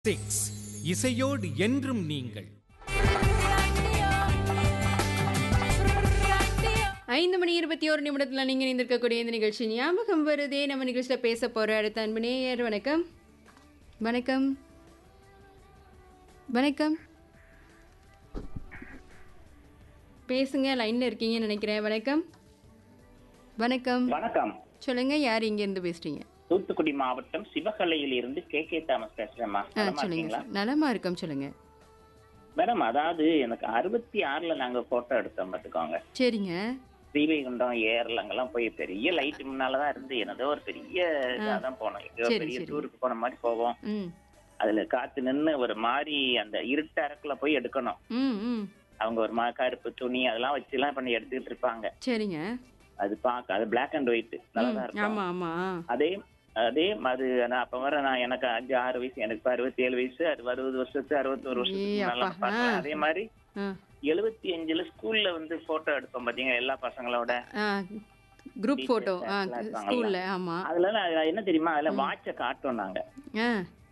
Six இசையோடு என்றும் நீங்கள் ஐந்து மணி இருபத்தி ஒரு நிமிடத்தில் நீங்கள் இணைந்திருக்கக்கூடிய இந்த நிகழ்ச்சி ஞாபகம் வருதே நம்ம நிகழ்ச்சியில் பேச போகிற அடுத்த அன்பு நேயர் வணக்கம் வணக்கம் வணக்கம் பேசுங்க லைனில் இருக்கீங்கன்னு நினைக்கிறேன் வணக்கம் வணக்கம் வணக்கம் சொல்லுங்க யார் இங்கேருந்து பேசுறீங்க தூத்துக்குடி மாவட்டம் சிவகலையில் இருந்து கே கே தாமஸ் பேசுறேம்மா ஆ நலமா சொல்லுங்க இருக்கீங்களா சார் நலமா இருக்கோம் சொல்லுங்க மேடம் அதாவது எனக்கு அறுபத்தி ஆறுல நாங்க போட்டோ எடுத்தோம் பாத்துக்கோங்க சரிங்க ஸ்ரீவைகுண்டம் ஏர்ல அங்கெல்லாம் போய் பெரிய லைட் முன்னாலதான் இருந்து எனதோ ஒரு பெரிய இதாதான் போனோம் எங்கேயோ சரி, பெரிய சரி. டூருக்கு போன மாதிரி போவோம் ம் அதுல காத்து நின்னு ஒரு மாதிரி அந்த இருட்டு அரக்குல போய் எடுக்கணும் ம் ம் அவங்க ஒரு மாதிரி கருப்பு துணி அதெல்லாம் வச்சு எல்லாம் பண்ணி எடுத்துக்கிட்டு இருப்பாங்க சரிங்க அது பாக்க அது பிளாக் அண்ட் ஒயிட் நல்லா தான் இருக்கும் ஆமாம் ஆமாம் அதே அதே அது நான் அப்ப வர நான் எனக்கு அஞ்சு ஆறு வயசு எனக்கு இப்ப அறுபத்தி ஏழு வயசு அது அறுபது வருஷத்து அறுபத்தோரு வருஷத்துக்கு ஏய் முன்னால அப்பா, பார்த்தேன். ஆ. அதே மாதிரி ஆ எழுபத்தி அஞ்சுல ஸ்கூல்ல வந்து போட்டோ எடுப்போம் பாத்தீங்க எல்லா பசங்களோட ஆ குரூப் Teachers ஃபோட்டோ ஆ எல்லாம் இருப்பாங்கல்ல. ஸ்கூலில் ஆமாம் அதுல நான் என்ன தெரியுமா அதுல வாட்ச காட்டுவோம் நாங்க ஆ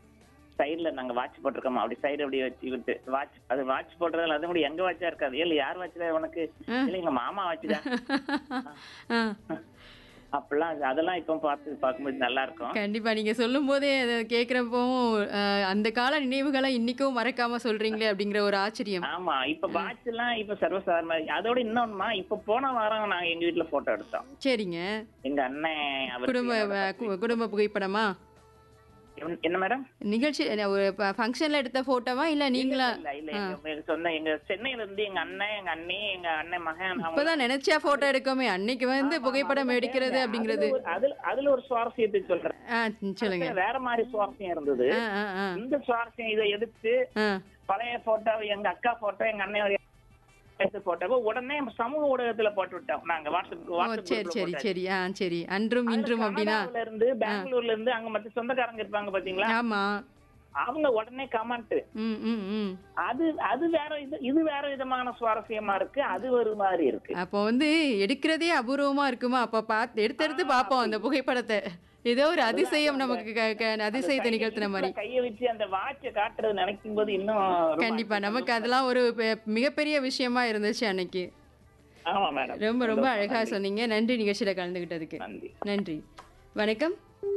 சைடுல நாங்க வாட்ச் போட்டிருக்கோமா அப்படி சைடு அப்படி வச்சு விட்டு வாட்ச் அது வாட்ச் போடுறதுல அது கூட எங்க வாட்சா இருக்காது இல்ல யார் வாட்ச் உனக்கு இல்ல எங்க மாமா வாட்ச் தான் ஆ அப்பெல்லாம் அது- அதெல்லாம் இப்ப பார்த்து பார்க்கும்போது நல்லா இருக்கும் கண்டிப்பா நீங்க சொல்லும் போதே அதை கேட்குறப்பவும் அந்த கால நினைவுகளை இன்னைக்கும் மறக்காம சொல்றீங்களே அப்படிங்கிற ஒரு ஆச்சரியம் ஆமா இப்ப வாட்ச் எல்லாம் இப்ப சர்வசாதாரணமா இருக்கு. அதோட இன்னொன்னுமா இப்ப போன வாரம் நாங்க எங்க வீட்டுல போட்டோ எடுத்தோம் சரிங்க எங்க அண்ணன் அவருக்கு குடும்ப என்னோட வ- கு- குடும்ப புகைப்படமா என்ன- என்ன மேடம் நிகழ்ச்சி என்ன, ஒரு ஃபங்க்ஷன்ல எடுத்த போட்டோவா இல்ல நீங்களா இல்ல இல்ல எங்க எங்க சொந்த எங்க சென்னையில இருந்து எங்க அண்ணன் எங்க அண்ணி எங்க அண்ணன் மகன் அவங்க- இப்பதான் நினைச்சா போட்டோ எடுக்கோமே அன்னைக்கு வந்து புகைப்படம் எடுக்கிறது அப்படிங்கிறது அதுல ஒரு- அதுல அதுல ஒரு சுவாரஸ்யத்தை சொல்றேன் ஆ சொல்லுங்க வேற மாதிரி சுவாரஸ்யம் இருந்தது ஆ ஆ ஆ இந்த சுவாரஸ்யம் இதை எடுத்து ஆ பழைய போட்டோ எங்க அக்கா போட்டோ எங்க அண்ணன் எடுத்த போட்டோவை உடனே சமூக ஊடகத்துல போட்டு விட்டோம் நாங்க வாட்ஸ்அப் ஓ வாட்ஸ்அப் சரி சரி சரி ஆ சரி அன்றும் இன்றும் அப்படின்னா கனடாவுல இருந்து பெங்களூர்ல இருந்து அங்க மத்த சொந்தக்காரங்க இருப்பாங்க பாத்தீங்களா ஆமா அவங்க உடனே கமெண்ட் ம் ம் ம் அது அது வேற இது இது வேற விதமான சுவாரஸ்யமா இருக்கு அது ஒரு மாதிரி இருக்கு அப்போ வந்து எடுக்கிறதே அபூர்வமா இருக்குமா அப்ப பார்த்து எடுத்து எடுத்து பார்ப்போம் அந்த புகைப்படத்தை ஏதோ ஒரு அதிசயம் நமக்கு க- க- அதிசயத்தை நிகழ்த்தின மாதிரி கைய வச்சு அந்த வாட்ச காட்டுறது நினைக்கும் போது இன்னும் ரொம்ப கண்டிப்பா நமக்கு அதெல்லாம் ஒரு பெ- மிகப்பெரிய விஷயமா இருந்துச்சு அன்னைக்கு ஆமா மேடம் ரொம்ப ரொம்ப அழகா சொன்னீங்க நன்றி நிகழ்ச்சியில கலந்துகிட்டதுக்கு நன்றி நன்றி வணக்கம்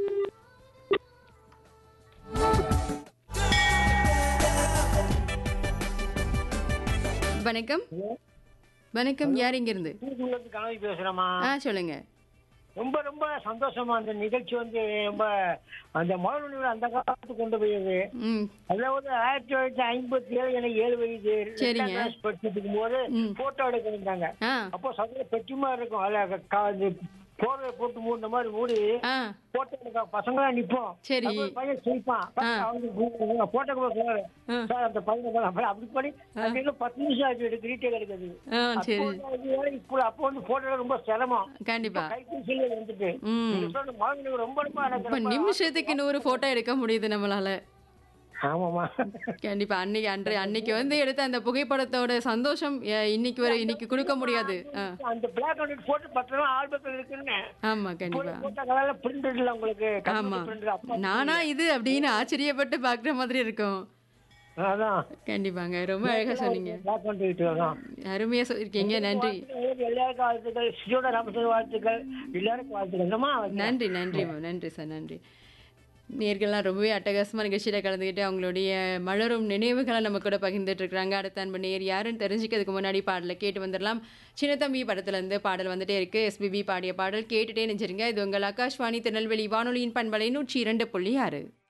வணக்கம் வணக்கம் யார் இங்க இருந்து தூத்துக்குடியிலிருந்து கனவி பேசுறேம்மா ஆ சொல்லுங்க ரொம்ப ரொம்ப சந்தோஷமா அந்த நிகழ்ச்சி வந்து ரொம்ப அந்த மௌன அந்த காலத்துக்கு கொண்டு போயது ம் அதாவது ஆயிரத்தி தொள்ளாயிரத்தி ஐம்பத்தி ஏழு எனக்கு ஏழு வயது சரிங்க. ரெண்டாம் கிளாஸ் படிச்சுட்டு இருக்கும்போது ம். போட்டோ எடுக்க வந்தாங்க ஆ அப்போ சதுர பெட்டிமா இருக்கும் அதுல கா- இந்த போர்வை போட்டு மூடின மாதிரி மூடி ஆ போட்டோ எடுக்க பசங்களாம் நிப்போம் சரி. அப்ப ஒரு பையன் சிரிப்பான் அவங்க போட்டோ சார் ஆ. சார் அந்த பையன் தான். அப்புறம் அப்படி பண்ணி அது இன்னும் பத்து நிமிஷம் ஆச்சு எடுக்க ரீட்டே கிடைக்குது ஆ சரி இப்போ அப்போ வந்து போட்டோ ரொம்ப சிரமம் கண்டிப்பா கைபேசியில வந்துட்டு ம் நீங்க சொன்ன மாதிரி ரொம்ப ரொம்ப எனக்கு இப்ப ரொம்ப நிமிஷத்துக்கு நூறு போட்டோ எடுக்க முடியுது நம்மளால ஆமாமா கண்டிப்பா அன்னைக்கு அன்றை அன்னைக்கு வந்து எடுத்த அந்த புகைப்படத்தோட சந்தோஷம் அஹ், இன்னைக்கு வரை இன்னைக்கு கொடுக்க முடியாது ஆ, அந்த பிளாக் அண்ட் ஒயிட் போட்டு பத்திரம் ஆல்பத்தில் இருக்குன்னு ஆமா கண்டிப்பா போட்ட கலர்ல பிரிண்ட் இல்ல உங்களுக்கு ஆமா பிரிண்ட் அப்பா நானா இது அப்படின்னு ஆச்சரியப்பட்டு பாக்குற மாதிரி இருக்கும் அதான் கண்டிப்பாங்க ரொம்ப அழகா சொன்னீங்க பிளாக் அண்ட் ஒயிட் அதான் அருமையா சொல்லிருக்கீங்க நன்றி எல்லாருக்கும் வாழ்த்துக்கள் சிஜோட ராமச்சந்திர வாழ்த்துக்கள் எல்லாருக்கும் வாழ்த்துக்கள் என்னம்மா நன்றி நன்றி மேம் நன்றி சார் நன்றி நேர்கள்லாம் ரொம்பவே அட்டகாசமாக நிகழ்ச்சியில் கலந்துக்கிட்டு அவங்களுடைய மலரும் நினைவுகளை நம்ம கூட பகிர்ந்துட்டு இருக்காங்க அடுத்த அன்பு நேர் யாருன்னு தெரிஞ்சுக்கிறதுக்கு முன்னாடி பாடலை கேட்டு வந்துடலாம் சின்னத்தம்பி படத்துலேருந்து பாடல் வந்துட்டே இருக்கு எஸ்பிபி பாடிய பாடல் கேட்டுட்டே நினைச்சிருங்க இது உங்கள் ஆகாஷ்வாணி திருநெல்வேலி வானொலியின் பண்பலை நூற்றி இரண்டு புள்ளி ஆறு